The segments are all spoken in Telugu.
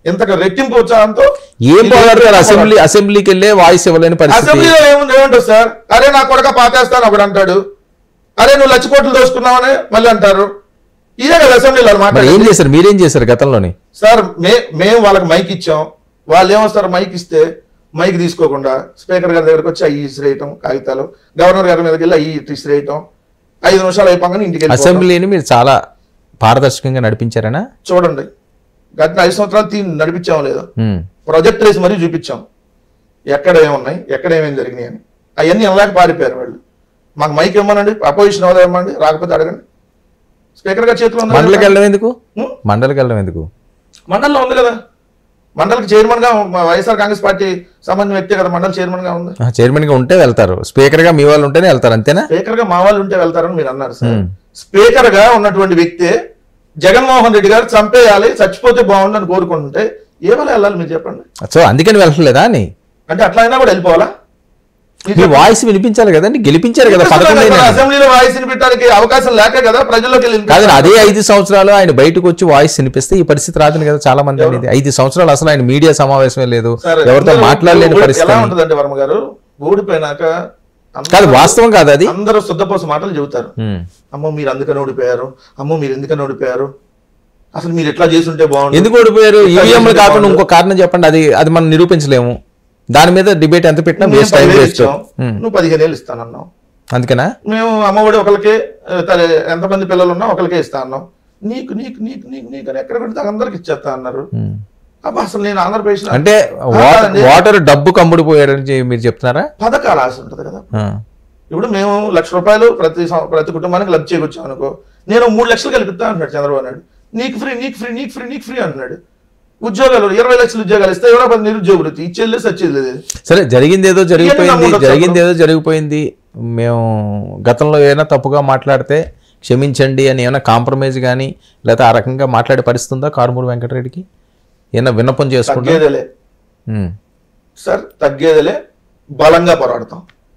ఇంతకు రెట్టింపు ఉత్సాహంతో ఏం పోరాడతారు అసెంబ్లీ అసెంబ్లీకి వెళ్ళే వాయిస్ ఇవ్వలేని పరిస్థితి అసెంబ్లీలో ఏముంది ఏముంటుంది సార్ అరే నా కొడక పాతేస్తాను ఒకడు అంటాడు అరే నువ్వు లచ్చికోట్లు దోసుకున్నావని మళ్ళీ అంటారు ఇదే కదా అసెంబ్లీలో మరి మాట ఏం చేశారు మీరేం చేశారు గతంలోని సార్ మే మేము వాళ్ళకి మైక్ ఇచ్చాం వాళ్ళు ఏమొస్తారు మైక్ ఇస్తే మైక్ తీసుకోకుండా స్పీకర్ గారి దగ్గరకు వచ్చి అయ్యి ఇసిరేయటం కాగితాలు గవర్నర్ గారి మీదకి వెళ్ళి అయ్యి ఇటు ఇసిరేయటం ఐదు నిమిషాలు అయిపోగానే ఇంటికి వెళ్ళిపోవడం. అసెంబ్లీని మీరు చాలా పారదర్శకంగా నడిపించారనా చూడండి గత ఐదు సంవత్సరాలు తీ నడిపించాం లేదు ఉమ్. ప్రొజెక్ట్ వేసి మరీ చూపించాం ఎక్కడ ఏమున్నాయి ఎక్కడ ఏమేమి జరిగినాయి అని అవన్నీ ఇలాగ పారిపోయారు వాళ్ళు మాకు మైక్ ఇవ్వమనండి అపోజిషన్ హోదా ఇవ్వమండి రాకపోతే అడగండి స్పీకర్ గారి చేతిలో ఉంది మండలికి కదా. వెళ్ళడం ఎందుకు ఉం? మండలికి వెళ్ళడం ఎందుకు మండలిలో ఉంది కదా మండలికి చైర్మన్ గా మా వైఎస్ఆర్ కాంగ్రెస్ పార్టీ సంబంధించిన వ్యక్తి కదా మండలి చైర్మన్ గా ఉంది ఆ, చైర్మన్ గా ఉంటే వెళ్తారు స్పీకర్ గా మీ వాళ్ళు ఉంటేనే వెళ్తారు అంతేనా స్పీకర్ గా మా వాళ్ళు ఉంటే వెళ్తారని మీరు అన్నారు సార్ ఉం. స్పీకర్ గా ఉన్నటువంటి వ్యక్తి జగన్మోహన్ రెడ్డి గారు చంపేయాలి చచ్చిపోతే బాగుండని కోరుకుంటుంటే ఏ వల్ల వెళ్ళాలి మీరు చెప్పండి సో అందుకని వెళ్ళలేదా అని అంటే అట్లా అయినా కూడా వెళ్ళిపోవాలా మీరు మీ చెప్పండి. వాయిస్ వినిపించాలి కదండి గెలిపించారు కదా పదకొండు వినిపిస్తుంది కదా, అయినా. అసెంబ్లీలో వాయిస్ వినిపించడానికి అవకాశం లేక కదా ప్రజల్లోకి వెళ్ళి కాదు అదే ఐదు సంవత్సరాలు ఆయన బయటకు వచ్చి వాయిస్ వినిపిస్తే ఈ పరిస్థితి రాదు కదా చాలా మంది అనేది ఐదు సంవత్సరాలు అసలు ఆయన మీడియా సమావేశమే లేదు సరే, ఎవరితో అందరూ మాట్లాడలేని ఓడి- పరిస్థితి ఎలా ఉంటుందంటే వర్మ గారు ఓడిపోయినాక అందరూ- కాదు వాస్తవం కాదు అది అందరూ శుద్ధపోస మాటలు చెబుతారు ఉమ్. అమ్మో మీరు అందుకని ఓడిపోయారు అమ్మో మీరు ఎందుకని ఓడిపోయారు అసలు మీరు ఎట్లా చేసి ఉంటే బాగుండు ఎందుకు ఓడిపోయారు ఎట్లా ఈవీఎంలు చేసి కాకుండా బాగుండు? ఇంకో కారణం చెప్పండి అది అది మనం నిరూపించలేము దాని మీద డిబేట్ ఎంత పెట్టినా మేము వేస్ట్ టైం పదివేలు వేస్ట్ ఇచ్చాం, నువ్వు పదిహేను ఏళ్ళు ఇస్తానన్నావు అందుకనా మేము అమ్మఒడి ఒకరికే ఆ, తల్లి ఎంతమంది పిల్లలు ఉన్నా ఒకరికే ఇస్తా అన్నాం నీకు నీకు నీకు నీకు నీకు అని ఎక్కడ పెడితే అందరికి ఇచ్చేస్తా అన్నారు ఉమ్. అబ్బా అసలు నేను ఆంధ్రప్రదేశ్ అంటే వాటర్ వాటర్ డబ్బు కమ్ముడు పోయారని చెప్పి మీరు చెప్తున్నారా పథకాలు ఆశ ఉంటుంది కదా ఆ. ఇప్పుడు మేము లక్ష రూపాయలు ప్రతి సం- ప్రతి కుటుంబానికి లబ్ధి చేకూర్చాం అనుకో నేను మూడు లక్షలు కల్పిస్తా అంటున్నాడు చంద్రబాబు నాయుడు నీకు ఫ్రీ నీకు ఫ్రీ నీకు ఫ్రీ నీకు ఫ్రీ అంటున్నాడు ఉద్యోగాలు ఇరవై లక్షల ఉద్యోగాలు ఇస్తే ఎవరో పది నిరుద్యోగ వృత్తి ఇచ్చేది లేదు సచ్చేది లేదు సరే జరిగింది ఏదో జరిగిపోయింది నమ్ముండొచ్చు జరిగింది ఏదో జరిగిపోయింది మేము గతంలో ఏమైనా తప్పుగా మాట్లాడితే క్షమించండి అని ఏమైనా కాంప్రమైజ్ కానీ లేకపోతే ఆ రకంగా మాట్లాడే పరిస్థితి ఉందా కారుమూరి వెంకటరెడ్డికి ఏమైనా విన్నపం చేసుకుంటా తగ్గేదేలే ఉమ్. సార్ తగ్గేదిలే బలంగా పోరాడతాం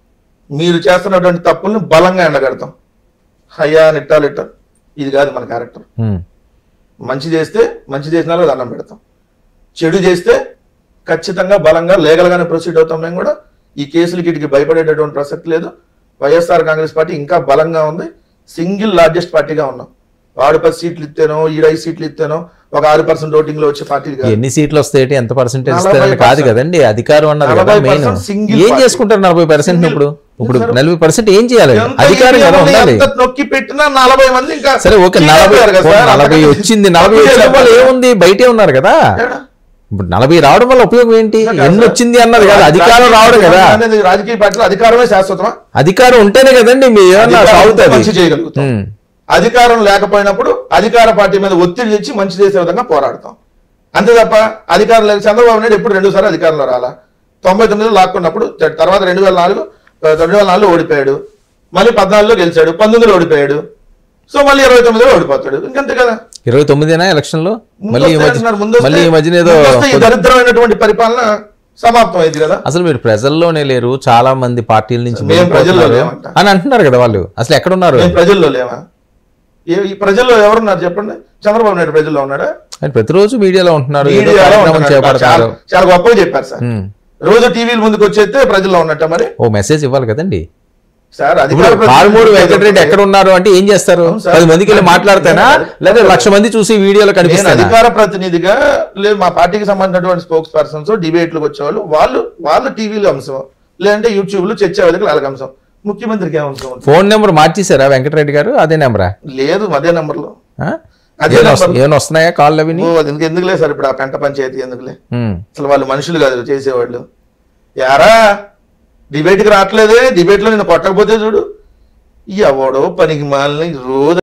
మీరు చేస్తున్నటువంటి తప్పుల్ని బలంగా ఎండగడతాం అయ్యా నిట్టా లిట్టా ఇది కాదు మన క్యారెక్టర్ ఉమ్. మంచి చేస్తే మంచి చేసిన వాళ్ళకి దండం పెడతాం చెడు చేస్తే ఖచ్చితంగా బలంగా లీగల్గానే ప్రొసీడ్ అవుతాం మేము కూడా ఈ కేసులకి ఇటుకి భయపడేటటువంటి ప్రసక్తి లేదు వైఎస్ఆర్ కాంగ్రెస్ పార్టీ ఇంకా బలంగా ఉంది సింగిల్ లార్జెస్ట్ పార్టీగా ఉన్నాం వాడు పది సీట్లు ఇస్తేనో ఈడు ఐదు సీట్లు ఇస్తేనో ఒక ఆరు పర్సెంట్ ఓటింగ్ లో వచ్చే పార్టీ కాదు ఎన్ని సీట్లు వస్తాయి ఎంత పర్సెంటేజ్ నలభై ఇస్తారని కాదు percent. కదండి అధికారం అన్నారు కదా 40% మెయిన్ single ఏం party. చేసుకుంటారు నలభై పర్సెంట్ Single. ఇప్పుడు ఇప్పుడు సరే. నలభై పర్సెంట్ ఏం చేయాలి ఎంత అధికారం కదా ఈవీఎంలు ఉండాలి ఎంత నొక్కి పెట్టినా నలభై మంది ఇంకా సరే ఓకే చీట్ నలభై అయిపోయారు కదా ఓ, సార్. నలభై అంతకంటే వచ్చింది నలభై తప్పు వచ్చిన వాళ్ళు చేయలేదు. ఏముంది బయటే ఉన్నారు కదా ఏడా? ఇప్పుడు నలభై రావడం వల్ల ఉపయోగం ఏంటి కాదు ఎన్ని సార్. వచ్చింది అన్నది కదా అధికారం రావడం కదా అనేది రాజకీయ పార్టీలో అధికారమే శాశ్వతమా అధికారం ఉంటేనే కదండి మీ ఏమన్నా అధికారం ఉంటే మంచి సాగుతుంది చేయగలుగుతాం ఉమ్. అధికారం లేకపోయినప్పుడు అధికార పార్టీ మీద ఒత్తిడి తెచ్చి మంచి చేసే విధంగా పోరాడతాం అంతే తప్ప అధికారం లేదు చంద్రబాబు నాయుడు ఎప్పుడు రెండు సార్లు అధికారంలో రాలా తొంభై తొమ్మిదిలో లాక్కున్నప్పుడు త- తర్వాత రెండు వేల నాలుగు ఆ, రెండు వేల నాలుగులో ఓడిపోయాడు మళ్ళీ పద్నాలుగులో గెలిచాడు పంతొమ్మిదిలో ఓడిపోయాడు సో మళ్ళీ ఇరవై తొమ్మిదిలో ఓడిపోతాడు ఇంకంతే కదా ఇరవై తొమ్మిదినా ఎలక్షన్ లో ముందు మళ్ళీ ఈ వస్తే మధ్య అంటున్నారు, ముందు మళ్ళీ ఈ వస్తే- మధ్యన ఏదో ముందు వస్తే ఈ దరిద్రమైనటువంటి పరిపాలన సమాప్తం అయింది కదా అసలు మీరు ప్రజల్లోనే లేరు చాలా మంది పార్టీల నుంచి మేము ప్రజల్లో వెళ్ళిపోతున్నారు లేమంట. అని అంటున్నారు కదా వాళ్ళు అసలు ఎక్కడ ఉన్నారు మేము ప్రజల్లో లేవా ఏ- ఈ ప్రజల్లో ఎవరున్నారు చెప్పండి చంద్రబాబు నాయుడు ప్రజల్లో ఉన్నాడా ఆయన ప్రతిరోజు మీడియాలో ఉంటున్నారు ఏదో మీడియాలో కార్యక్రమం ఉంటున్నాడు. చాలా చేపడతారు చాలా గొప్పగా చెప్పారు సార్ ఉమ్. రోజు టీవీల ముందుకు వచ్చేస్తే ప్రజల్లో ఉన్నట్ట మరి ఓ మెసేజ్ ఇవ్వాలి కదండి సార్ ఇప్పుడు అధికార కారుమూరు వెంకటరెడ్డి ఎక్కడ ఉన్నారు అంటే ఏం చేస్తారు అవును సార్. పది మందికి వెళ్ళి మాట్లాడతానా లేదా లక్ష మంది చూసి వీడియోలో నేను కనిపిస్తాను అధికార ప్రతినిధిగా లేదు మా పార్టీకి సంబంధించినటువంటి స్పోక్స్ పర్సన్స్ డిబేట్లకు వచ్చేవాళ్ళు వాళ్ళు వాళ్ళ టీవీలో అంశం లేదంటే యూట్యూబ్ లో చర్చా వేదికలు వాళ్ళకి అంశం ముఖ్యమంత్రికి ఏం అంశం ఉంటుంది? ఫోన్ నెంబర్ మార్చేశారా వెంకటరెడ్డి గారు అదే నెంబరా లేదు అదే నంబర్ లో ఆ? అదే ఏమైనా నెంబర్. వస్తు- ఏమైనా వస్తున్నాయా కాల్ అవిని ఓ, అది ఎందుకు- ఎందుకులే సార్ ఇప్పుడు ఆ పెంట పంచాయతీ ఎందుకులే ఉమ్. అసలు వాళ్ళు మనుషులు కాదు చేసేవాళ్ళు యారా డిబేట్కి రావట్లేదే డిబేట్లో నేను కొట్టకపోతే చూడు ఎవడో పనికి మాలని రోజు